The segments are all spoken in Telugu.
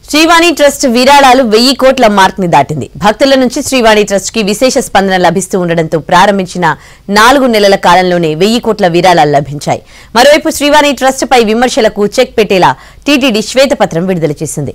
శ్రీవాణి ట్రస్ట్ విరాళాలు వెయ్యి కోట్ల మార్క్ ని దాటింది భక్తుల నుంచి శ్రీవాణి ట్రస్ట్ కి విశేష స్పందన లభిస్తూ ఉండడంతో ప్రారంభించిన నాలుగు నెలల కాలంలోనే వెయ్యి కోట్ల విరాళాలు లభించాయి మరోవైపు శ్రీవాణి ట్రస్ట్ పై విమర్శలకు చెక్ పెట్టేలా టీటీడీ శ్వేతపత్రం విడుదల చేసింది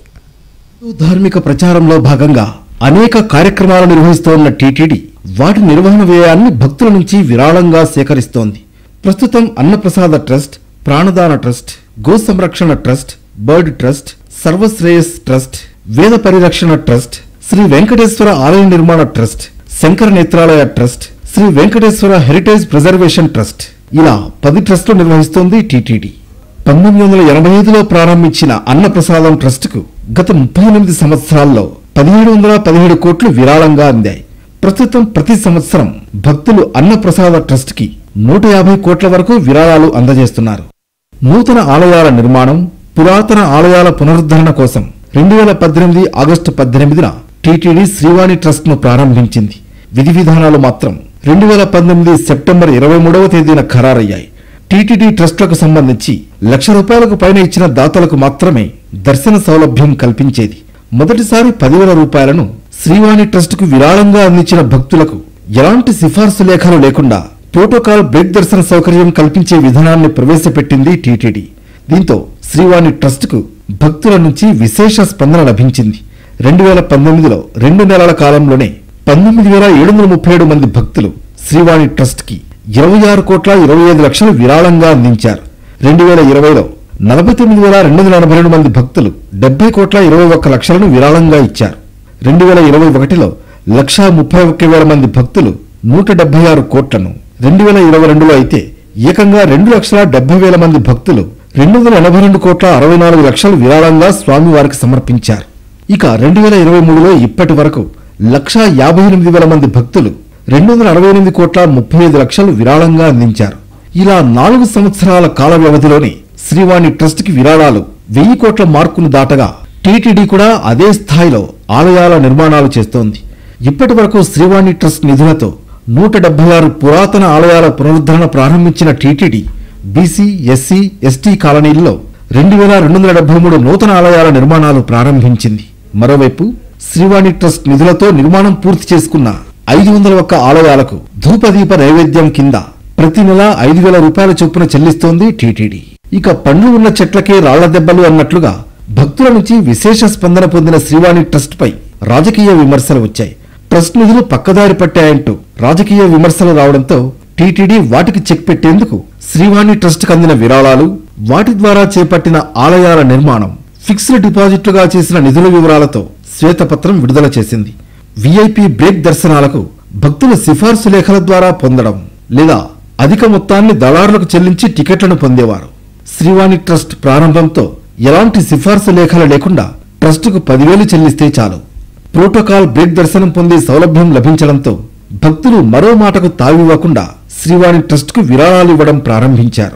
ధార్మిక ప్రచారంలో భాగంగా అనేక కార్యక్రమాలు నిర్వహిస్తోన్న టీటీడీ వాటి నిర్వహణ వ్యయాన్ని భక్తుల నుంచి విరాళంగా సేకరిస్తోంది ప్రస్తుతం Annaprasada trust Pranadana trust Go Samrakshana trust bird trust Sarvashreyas trust Veda Parirakshana trust Shri Venkateswara Alaya Nirmana trust Shankara Netralaya trust Shri Venkateswara heritage preservation trust ఇలా పది ట్రస్టులు నిర్వహిస్తోంది టీటీడీ పంతొమ్మిది వందల ఎనభై ఐదులో ప్రారంభించిన అన్నప్రసాదం ట్రస్టుకు గత ముప్పై ఎనిమిది సంవత్సరాల్లో పదిహేడు వందల పదిహేడు కోట్లు విరాళంగా అందాయి ప్రస్తుతం ప్రతి సంవత్సరం భక్తులు అన్నప్రసాద ట్రస్ట్కి నూట యాభై కోట్ల వరకు విరాళాలు అందజేస్తున్నారు నూతన ఆలయాల నిర్మాణం పురాతన ఆలయాల పునరుద్ధరణ కోసం రెండు వేల పద్దెనిమిది ఆగస్టు పద్దెనిమిదిన టీటీడీ శ్రీవాణి ట్రస్ట్ ను ప్రారంభించింది విధి విధానాలు మాత్రం రెండు వేల పంతొమ్మిది సెప్టెంబర్ ఇరవై మూడవ తేదీన ఖరారయ్యాయి టీటీడీ ట్రస్టులకు సంబంధించి లక్ష రూపాయలకు పైన ఇచ్చిన దాతలకు మాత్రమే దర్శన సౌలభ్యం కల్పించేది మొదటిసారి పదివేల రూపాయలను శ్రీవాణి ట్రస్టుకు విరాళంగా అందించిన భక్తులకు ఎలాంటి సిఫార్సు లేఖలు లేకుండా ప్రోటోకాల్ బ్రేక్ దర్శన సౌకర్యం కల్పించే విధానాన్ని ప్రవేశపెట్టింది టీటీడీ దీంతో శ్రీవాణి ట్రస్టుకు భక్తుల నుంచి విశేష స్పందన లభించింది రెండు వేల పంతొమ్మిదిలో రెండు నెలల కాలంలోనే పంతొమ్మిది వేల ఏడు వందల ముప్పై ఏడు మంది భక్తులు శ్రీవాణి ట్రస్ట్కి ఇరవై ఆరు కోట్ల ఇరవై ఐదు లక్షలు విరాళంగా అందించారు రెండు వేల ఇరవైలో నలభై తొమ్మిది వేల రెండు వందల ఎనభై రెండు మంది భక్తులు డెబ్బై కోట్ల ఇరవై ఒక్క లక్షలను విరాళంగా ఇచ్చారు రెండు వేల ఇరవై ఒకటిలో లక్షా ముప్పై ఒక్క వేల మంది భక్తులు నూట డెబ్బై ఆరు కోట్లను రెండు వేల ఇరవై రెండులో అయితే ఏకంగా రెండు లక్షల డెబ్బై వేల మంది భక్తులు రెండు వందల ఎనభై రెండు కోట్ల అరవై నాలుగు లక్షలు విరాళంగా స్వామివారికి సమర్పించారు ఇక రెండు వేల ఇరవై మూడులో ఇప్పటి వరకు లక్షా యాభై ఎనిమిది వేల మంది భక్తులు రెండు వందల అరవై ఎనిమిది కోట్ల ముప్పై ఐదు లక్షలు విరాళంగా అందించారు ఇలా నాలుగు సంవత్సరాల కాల వ్యవధిలోనే శ్రీవాణి ట్రస్ట్కి విరాళాలు వెయ్యి కోట్ల మార్కును దాటగా టీటీడీ కూడా అదే స్థాయిలో ఆలయాల నిర్మాణాలు చేస్తోంది ఇప్పటి వరకు శ్రీవాణి ట్రస్ట్ నిధులతో నూట డెబ్బై ఆరు పురాతన ఆలయాల పునరుద్ధరణ ప్రారంభించిన టీటీడీ బీసీ ఎస్సీ ఎస్టీ కాలనీల్లో రెండు వేల రెండు వందల డెబ్బై మూడు నూతన ఆలయాల నిర్మాణాలు ప్రారంభించింది మరోవైపు శ్రీవాణి ట్రస్ట్ నిధులతో నిర్మాణం పూర్తి చేసుకున్న ఐదు వందల ఒక్క ఆలయాలకు ధూపదీప నైవేద్యం కింద ప్రతి నెల ఐదు వేల రూపాయల చొప్పున చెల్లిస్తోంది టీటీడీ ఇక పండ్లు ఉన్న చెట్లకే రాళ్ల దెబ్బలు అన్నట్లుగా భక్తుల నుంచి విశేష స్పందన పొందిన శ్రీవాణి ట్రస్ట్ పై రాజకీయ విమర్శలు వచ్చాయి ట్రస్ట్ నిధులు పక్కదారి పట్టాయంటూ రాజకీయ విమర్శలు రావడంతో టీటీడీ వాటికి చెక్ పెట్టేందుకు శ్రీవాణి ట్రస్ట్కి అందిన విరాళాలు వాటి ద్వారా చేపట్టిన ఆలయాల నిర్మాణం ఫిక్స్డ్ డిపాజిట్లుగా చేసిన నిధుల వివరాలతో శ్వేతపత్రం విడుదల చేసింది విఐపి బ్రేక్ దర్శనాలకు భక్తులు సిఫార్సు లేఖల ద్వారా పొందడం లేదా అధిక మొత్తాన్ని దళారులకు చెల్లించి టికెట్లను పొందేవారు శ్రీవాణి ట్రస్ట్ ప్రారంభంతో ఎలాంటి సిఫార్సు లేఖలు లేకుండా ట్రస్టుకు పదివేలు చెల్లిస్తే చాలు ప్రోటోకాల్ బ్రేక్ దర్శనం పొందే సౌలభ్యం లభించడంతో భక్తులు మరో మాటకు తావివ్వకుండా శ్రీవాణి ట్రస్టుకు విరాళాలు ఇవ్వడం ప్రారంభించారు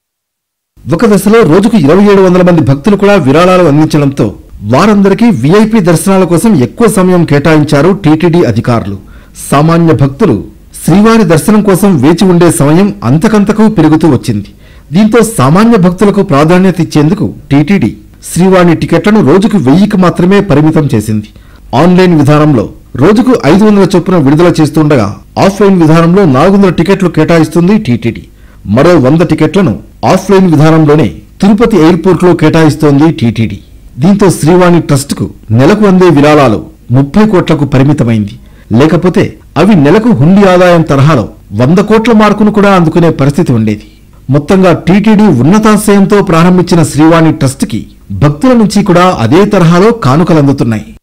ఒక దశలో రోజుకు ఇరవై ఏడు వందల మంది భక్తులు కూడా విరాళాలు అందించడంతో వారందరికీ వీఐపీ దర్శనాల కోసం ఎక్కువ సమయం కేటాయించారు టీటీడీ అధికారులు సామాన్య భక్తులు శ్రీవారి దర్శనం కోసం వేచి ఉండే సమయం అంతకంతకు పెరుగుతూ వచ్చింది దీంతో సామాన్య భక్తులకు ప్రాధాన్యత ఇచ్చేందుకు టీటీడీ శ్రీవాణి టికెట్లను రోజుకు వెయ్యికి మాత్రమే పరిమితం చేసింది ఆన్లైన్ విధానంలో రోజుకు ఐదు వందల చొప్పున విడుదల చేస్తుండగా ఆఫ్లైన్ విధానంలో నాలుగు వందల టికెట్లు కేటాయిస్తుంది టీటీడీ మరో వంద టికెట్లను ఆఫ్లైన్ విధానంలోనే తిరుపతి ఎయిర్పోర్ట్లో కేటాయిస్తోంది టీటీడీ దీంతో శ్రీవాణి ట్రస్టుకు నెలకు అందే విరాళాలు ముప్పై కోట్లకు పరిమితమైంది లేకపోతే అవి నెలకు హుండీ ఆదాయం తరహాలో వంద కోట్ల మార్కును కూడా అందుకునే పరిస్థితి ఉండేది మొత్తంగా టీటీడీ ఉన్నతాశయంతో ప్రారంభించిన శ్రీవాణి ట్రస్టుకి భక్తుల నుంచి కూడా అదే తరహాలో కానుకలు అందుతున్నాయి